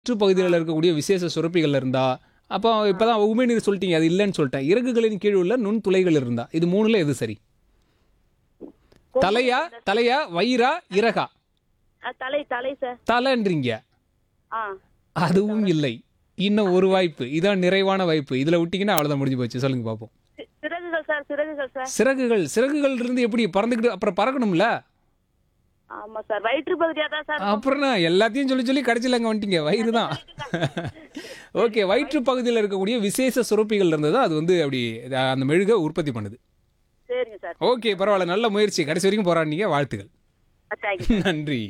சுற்றுப்பகுதியில் இருக்கக்கூடிய விசேஷ சுரப்பிகள் இருந்தா அப்போ இப்பதான் உமிழ்நீர் சொல்லிட்டீங்க அது இல்லைன்னு சொல்லிட்டேன் இறகுகளின் கீழ் உள்ள நுண்துளைகள் இருந்தா இது மூணுல எது சரி தலையா தலையா வயிறா இறகா ஆ, தலை தலை சார் தலைன்றீங்க ஆ அதுவும் இல்லை இன்னும் ஒரு வாய்ப்பு இதான் நிறைவான வாய்ப்பு இதுல விட்டீங்கன்னா அவ்வளவுதான் முடிஞ்சு போச்சு சொல்லுங்க பாப்போம் சி- சிறகுகள் சார் சிறகுகள் சார் சிறகுகள் சிறகுகள் இருந்து எப்படி பறந்துக்கிட்டு அப்புறம் பறக்கணும்ல ஆமா சார் வயிற்று பகுதியா தான் சார் அப்புறம் என்ன, எல்லாத்தையும் சொல்லி சொல்லி கடைசியில் அங்கே வந்துட்டீங்க வயிறு தான் ஓகே வயிற்று பகுதியில் இருக்கக்கூடிய விசேஷ சுரப்பிகள் இருந்தது அது வந்து அப்படி அஹ், அந்த மெழுகை உற்பத்தி பண்ணுது சரிங்க சார் ஓகே பரவாயில்ல நல்ல முயற்சி கடைசி வரைக்கும் போராடினீங்க வாழ்த்துக்கள் தேங்க்யூ நன்றி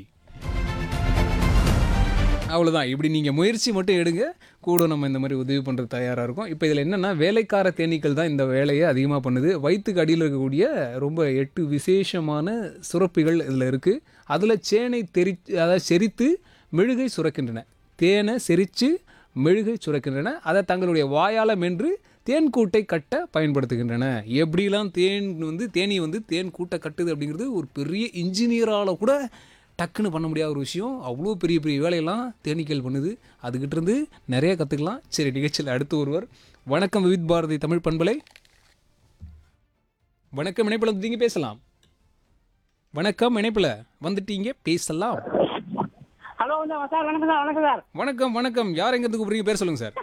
அவ்வளோதான் இப்படி நீங்கள் முயற்சி மட்டும் எடுங்க கூட நம்ம இந்த மாதிரி உதவி பண்ணுறது தயாராக இருக்கும் இப்போ இதில் என்னென்னா வேலைக்கார தேனீக்கள் தான் இந்த வேலையை அதிகமாக பண்ணுது வயிற்றுக்கு அடியில் இருக்கக்கூடிய ரொம்ப எட்டு விசேஷமான சுரப்பிகள் இதில் இருக்குது அதில் சேனை தெரி அதாவது செரித்து மெழுகை சுரக்கின்றன தேனை செரித்து மெழுகை சுரக்கின்றன அதை தங்களுடைய வாயால் மென்று தேன் கூட்டை கட்ட பயன்படுத்துகின்றன எப்படிலாம் தேன் வந்து தேனி வந்து தேன் கூட்டை கட்டுது அப்படிங்கிறது ஒரு பெரிய இன்ஜினியரால் கூட டக்குன்னு பண்ண முடியாத ஒரு விஷயம் அவ்வளோ பெரிய பெரிய வேலையெல்லாம் தேனீக்கள் பண்ணுது அதுகிட்ட இருந்து நிறைய கற்றுக்கலாம் சரி நிகழ்ச்சியில் அடுத்து ஒருவர் வணக்கம் விவித் பாரதி தமிழ் பண்பலை வணக்கம் இணைப்பில் வந்துட்டீங்க பேசலாம் வணக்கம் இணைப்பில் வந்துட்டீங்க பேசலாம் ஹலோ சார் வணக்கம் சார் வணக்கம் சார் வணக்கம் வணக்கம் யார் எங்க இருந்து கூப்பிடுறீங்க பேர் சொல்லுங்க சார்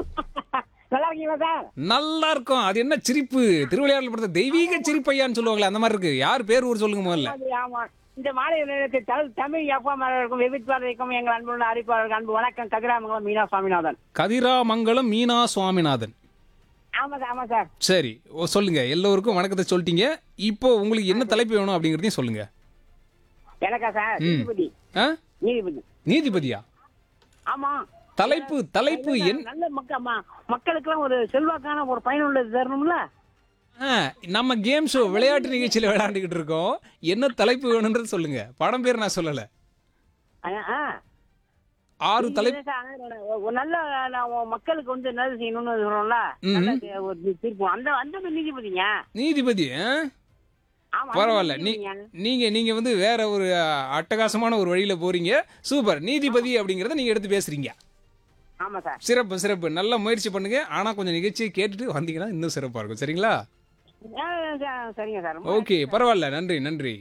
நல்லா இருக்கீங்களா சார் நல்லா இருக்கும் அது என்ன சிரிப்பு திருவிளையாடல் படுத்த தெய்வீக சிரிப்பையான்னு சொல்லுவாங்களே அந்த மாதிரி இருக்கு யார் பேர் ஊர் சொல்லுங்க முதல்ல அது ஆமா இந்த மாலை நேரத்தில் தமிழ் தமிழ் எஃப்எம் இருக்கும் விவித் பாரதிக்கும் எங்கள் அன்புள்ள அறிவிப்பாளருக்கு அன்பு வணக்கம் கதிராமங்கலம் மீனா சுவாமிநாதன் கதிராமங்கலம் மீனா சுவாமிநாதன் ஆமா சார் ஆமா சார் சரி ஓ சொல்லுங்க எல்லோருக்கும் வணக்கத்தை சொல்லிட்டீங்க இப்போ உங்களுக்கு என்ன தலைப்பு வேணும் அப்படிங்கிறதையும் சொல்லுங்க எனக்கா சார் ம். நீதிபதி ஆ நீதிபதி நீதிபதியா ஆமா தலைப்பு தலைப்பு என் நல்ல மக்கள் மக்களுக்கெல்லாம் ஒரு செல்வாக்கான ஒரு பயனுள்ளது தரணும்ல ஆ, நம்ம கேம் ஷோ விளையாட்டு நிகழ்ச்சியில் விளையாண்டுக்கிட்டு இருக்கோம் என்ன தலைப்பு வேணுன்றது சொல்லுங்க படம் பேர் நான் சொல்லலை ஆ, ஆ. ஆறு தலைப்பு இல்ல சார், ஒரு நல்ல நான் உன் மக்களுக்கு வந்து நல்லது செய்யணும்னு சொல்றோம்ல ம். நல்ல ஒரு தீர்ப்பு அந்த அந்த மாதிரி நீதிபதிங்க நீதிபதி ஆ? ஆமா பரவாயில்ல நீ நீதிபதிங்க. நீங்க நீங்க வந்து வேற ஒரு அ, அட்டகாசமான ஒரு வழியில போறீங்க சூப்பர் நீதிபதி அப்படிங்கறத நீங்க எடுத்து பேசுறீங்க ஆமா சார் சிறப்பு சிறப்பு நல்ல முயற்சி பண்ணுங்க ஆனா கொஞ்சம் நிகழ்ச்சியை கேட்டுட்டு வந்தீங்கன்னா இன்னும் சிறப்பா இருக்கும் சரிங்களா ஆ, ச- சரிங்க சார் ரொம்ப ஓகே பரவாயில்ல நன்றி நன்றி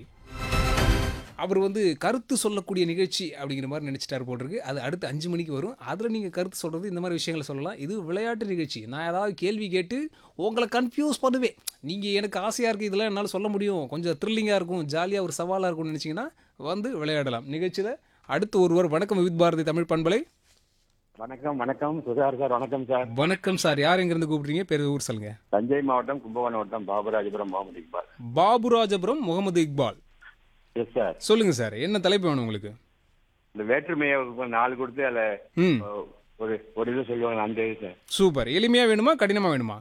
அவர் வந்து கருத்து சொல்லக்கூடிய நிகழ்ச்சி அப்படிங்கிற மாதிரி நினைச்சிட்டாரு போட்டிருக்கு அது அடுத்து அஞ்சு மணிக்கு வரும் அதில் நீங்கள் கருத்து சொல்கிறது இந்த மாதிரி விஷயங்களை சொல்லலாம் இது விளையாட்டு நிகழ்ச்சி நான் ஏதாவது கேள்வி கேட்டு உங்களை கன்ஃபியூஸ் பண்ணுவேன் நீங்கள் எனக்கு ஆசையாக இருக்குது இதெல்லாம் என்னால் சொல்ல முடியும் கொஞ்சம் த்ரில்லிங்காக இருக்கும் ஜாலியாக ஒரு சவாலாக இருக்கும்னு நினச்சிங்கன்னா வந்து விளையாடலாம் நிகழ்ச்சியில் அடுத்து ஒருவர் வணக்கம் வித் பாரதி தமிழ் பண்பலை வணக்கம் வணக்கம் சுதார் சார் வணக்கம் சார் வணக்கம் சார் யார் எங்கேருந்து கூப்பிட்றீங்க பேர் ஊர் சொல்லுங்கள் தஞ்சை மாவட்டம் கும்பகோணம் மாவட்டம் பாபராஜபுரம் முகமது இக்பால் பாபுராஜபுரம் முகமது இக்பால் எஸ் சார் சொல்லுங்கள் சார் என்ன தலைப்பு வேணும் உங்களுக்கு இந்த வேற்றுமையை நாலு கொடுத்து அதில் ம் ஒரு ஒரு இது சொல்லுவாங்க அந்த இது சார் சூப்பர் எளிமையாக வேணுமா கடினமாக வேணுமா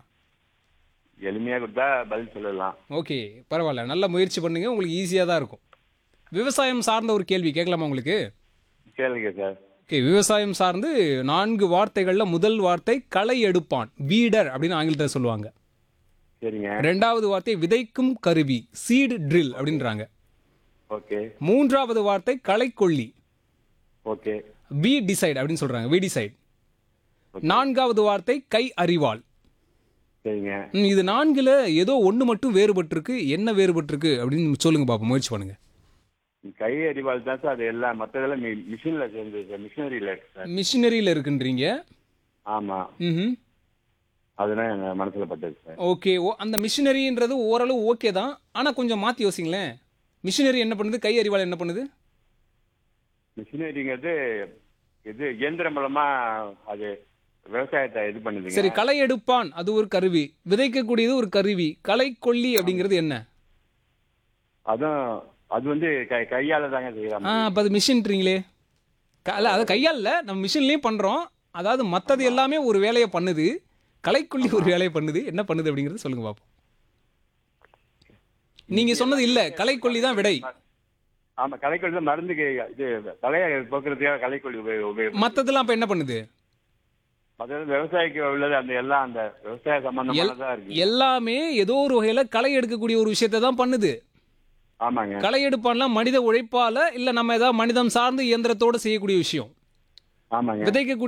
எளிமையாக கொடுத்தா பதில் சொல்லலாம் ஓகே பரவாயில்ல நல்ல முயற்சி பண்ணுங்க உங்களுக்கு ஈஸியாக தான் இருக்கும் விவசாயம் சார்ந்த ஒரு கேள்வி கேட்கலாமா உங்களுக்கு கேளுங்க சார் ஓகே விவசாயம் சார்ந்து நான்கு வார்த்தைகளில் முதல் வார்த்தை களை எடுப்பான் வீடர் அப்படின்னு ஆங்கிலத்தில் சொல்லுவாங்க சரிங்க ரெண்டாவது வார்த்தை விதைக்கும் கருவி சீடு ட்ரில் அப்படின்றாங்க ஓகே மூன்றாவது வார்த்தை களைக்கொல்லி ஓகே வி டிசைட் அப்படின்னு சொல்றாங்க வி டிசைட் நான்காவது வார்த்தை கை அறிவாள் சரிங்க ம், இது நான்குல ஏதோ ஒன்று மட்டும் வேறுபட்டிருக்கு என்ன வேறுபட்டிருக்கு அப்படின்னு சொல்லுங்க பாப்போம் முயற்சி பண்ணுங்க கை அறிவாள் தான் சார் அது எல்லாம் மற்றதெல்லாம் மிஷினில் சேர்ந்து சார் மிஷினரியில் இருக்கு சார் மிஷினரியில் இருக்குன்றீங்க ஆமாம் ம் அதுதான் எங்கள் மனசில் பட்டது சார் ஓகே ஓ அந்த மிஷினரின்றது ஓரளவு ஓகே தான் ஆனால் கொஞ்சம் மாற்றி யோசிங்களேன் மிஷினரி என்ன பண்ணுது கை அறிவாள் என்ன பண்ணுது மிஷினரிங்கிறது இது இயந்திரம் மூலமாக அது விவசாயத்தை இது பண்ணுதுங்க சரி களை எடுப்பான் அது ஒரு கருவி விதைக்கக்கூடியது ஒரு கருவி களை கொல்லி அப்படிங்கிறது என்ன அதுவும் அது வந்து கை கையால தாங்க ஆ செய்யறாங்க அப்போ அது மிஷின்றீங்களே க- அல்ல அது கையால் இல்ல, நம்ம மிஷின்லேயும் பண்ணுறோம் அதாவது மற்றது எல்லாமே ஒரு வேலையை பண்ணுது களைக்கொல்லி ஒரு வேலையை பண்ணுது என்ன பண்ணுது அப்படிங்கிறது சொல்லுங்க பார்ப்போம் நீங்க சொன்னது இல்ல களைக்கொல்லி தான் விடை ஆமா களைக்கொல்லி தான் மருந்துக்கு இது தலையை போக்குறதுக்காக களைக்கொல்லி உபயோக உபயோகம் மற்றதெல்லாம் அப்போ என்ன பண்ணுது அதாவது விவசாயிக்கு உள்ளது அந்த எல்லாம் அந்த விவசாய சம்பந்தமானதா இருக்கு எல்லாமே ஏதோ ஒரு வகையில களை எடுக்கக்கூடிய ஒரு விஷயத்தை தான் பண்ணுது ஆமாங்க களை எடுப்பான்லாம் மனித உழைப்பால இல்ல நம்ம ஏதாவது மனிதம் சார்ந்து இயந்திரத்தோட செய்யக்கூடிய விஷயம் ஆமாங்க விதைக்கக்கூடிய